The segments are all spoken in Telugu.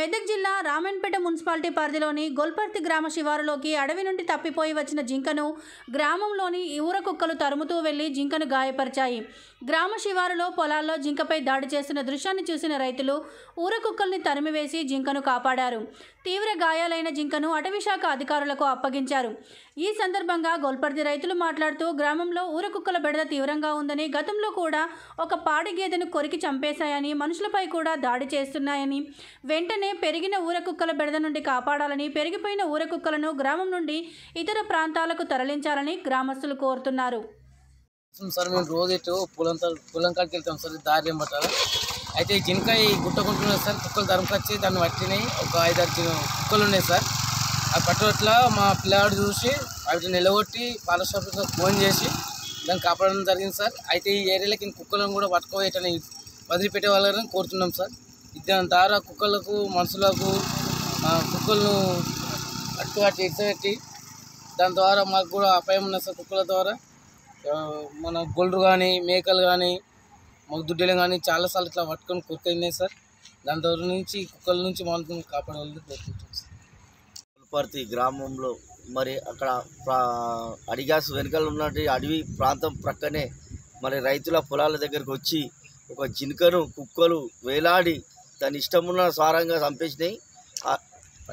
మెదక్ జిల్లా రామన్పేట మున్సిపాలిటీ పరిధిలోని గొల్పర్తి గ్రామ శివారులోకి అడవి నుండి తప్పిపోయి వచ్చిన జింకను గ్రామంలోని ఊర కుక్కలు తరుముతూ వెళ్లి జింకను గాయపరిచాయి గ్రామ శివారులో పొలాల్లో జింకపై దాడి చేస్తున్న దృశ్యాన్ని చూసిన రైతులు ఊర కుక్కల్ని తరిమివేసి జింకను కాపాడారు తీవ్ర గాయాలైన జింకను అటవీశాఖ అధికారులకు అప్పగించారు ఈ సందర్భంగా గొల్పర్తి రైతులు మాట్లాడుతూ గ్రామంలో ఊర కుక్కల బెడద తీవ్రంగా ఉందని గతంలో కూడా ఒక పాడి గేదెను కొరికి చంపేశాయని మనుషులపై కూడా దాడి చేస్తున్నాయని వెంటనే పెరిగిన ఊర కుక్కల బెడద నుండి కాపాడాలని పెరిగిపోయిన ఊర కుక్కలను గ్రామం నుండి ఇతర ప్రాంతాలకు తరలించాలని గ్రామస్తులు కోరుతున్నారు సార్ మేము రోజు ఇటు పొలం త- పొలం కాడికి వెళ్తాం సార్ దారి ఏమంటారా అయితే ఈ జింక ఈ గుట్టకుంటున్నాయి సార్ కుక్కలు తరుముకొచ్చి దాన్ని పట్టినాయి ఒక ఐదారు జిన్ కుక్కలు ఉన్నాయి సార్ ఆ పట్టుబట్ల మా పిల్లాడు చూసి వాటిని నిలగొట్టి పాల షాప్కి ఫోన్ చేసి దాన్ని కాపాడడం జరిగింది సార్ అయితే ఈ ఏరియాలోకి ఈ కుక్కలను కూడా పట్టుకోవేటని వదిలిపెట్టే వాళ్ళని కోరుతున్నాం సార్ దాని ద్వారా కుక్కలకు మనుషులకు ఆ, కుక్కలను పట్టుబట్టి ఇచ్చబెట్టి దాని ద్వారా మాకు కూడా అపాయం ఉన్నది సార్ కుక్కల ద్వారా ఆ, మన గొల్లు కానీ మేకలు కానీ మాకు దుడ్డలు కానీ చాలాసార్లు ఇట్లా పట్టుకొని కొరికినాయి సార్ దాని ద్వారా నుంచి కుక్కల నుంచి మనం కాపాడాలని కోరుకుంటాం సార్ పుల్పర్తి గ్రామంలో మరి అక్కడ ప్రా- అడిగాస్ వెనుకలు ఉన్నటువంటి అడవి ప్రాంతం ప్రక్కనే మరి రైతుల పొలాల దగ్గరికి వచ్చి ఒక జింకను కుక్కలు వేలాడి దాని ఇష్టమున్న సారంగా చంపేసినాయి ఆ-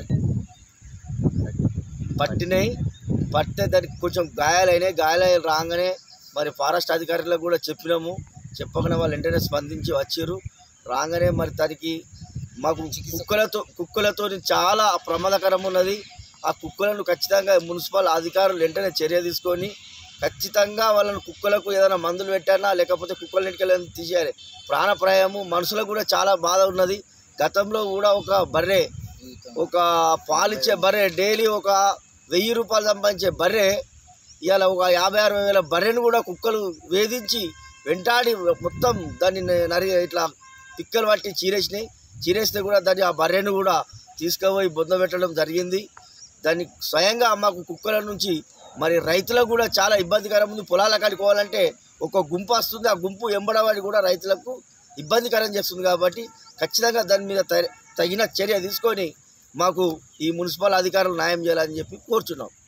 పట్టినాయి పట్టే దానికి కొంచెం గాయాలైనాయి గాయాలు రాగానే మరి ఫారెస్ట్ అధికారులకు కూడా చెప్పినాము చెప్పగానే వాళ్ళు వెంటనే స్పందించి వచ్చారు రాగానే మరి దానికి మాకు కుక్కలతో కుక్కలతో చాలా ప్రమాదకరం ఉన్నది ఆ కుక్కలను ఖచ్చితంగా మున్సిపల్ అధికారులు వెంటనే చర్య తీసుకొని ఖచ్చితంగా వాళ్ళని కుక్కలకు ఏదైనా మందులు పెట్టానా లేకపోతే కుక్కల ఇంటికి తీసేయాలి ప్రాణప్రాయము మనుషులకు కూడా చాలా బాధ ఉన్నది గతంలో కూడా ఒక బర్రె ఒక పాలిచ్చే బర్రె డైలీ ఒక వెయ్యి రూపాయలు సంపాదించే బర్రె ఇవాళ ఒక యాభై అరవై వేల బర్రెను కూడా కుక్కలు వేధించి వెంటాడి మొత్తం దాన్ని నరి ఇట్లా పిక్కలు పట్టి చీరేసినాయి చీరేస్తే కూడా దాన్ని ఆ బర్రెను కూడా తీసుకుపోయి బొంద పెట్టడం జరిగింది దాన్ని స్వయంగా మాకు కుక్కల నుంచి మరి రైతులకు కూడా చాలా ఇబ్బందికరం ఉంది పొలాల కాడికి పోవాలంటే ఒక గుంపు వస్తుంది ఆ గుంపు ఎంబడవాడి కూడా రైతులకు ఇబ్బందికరం చేస్తుంది కాబట్టి ఖచ్చితంగా దాని మీద త- తగిన చర్య తీసుకొని మాకు ఈ మున్సిపల్ అధికారులు న్యాయం చేయాలని చెప్పి కోరుచున్నాం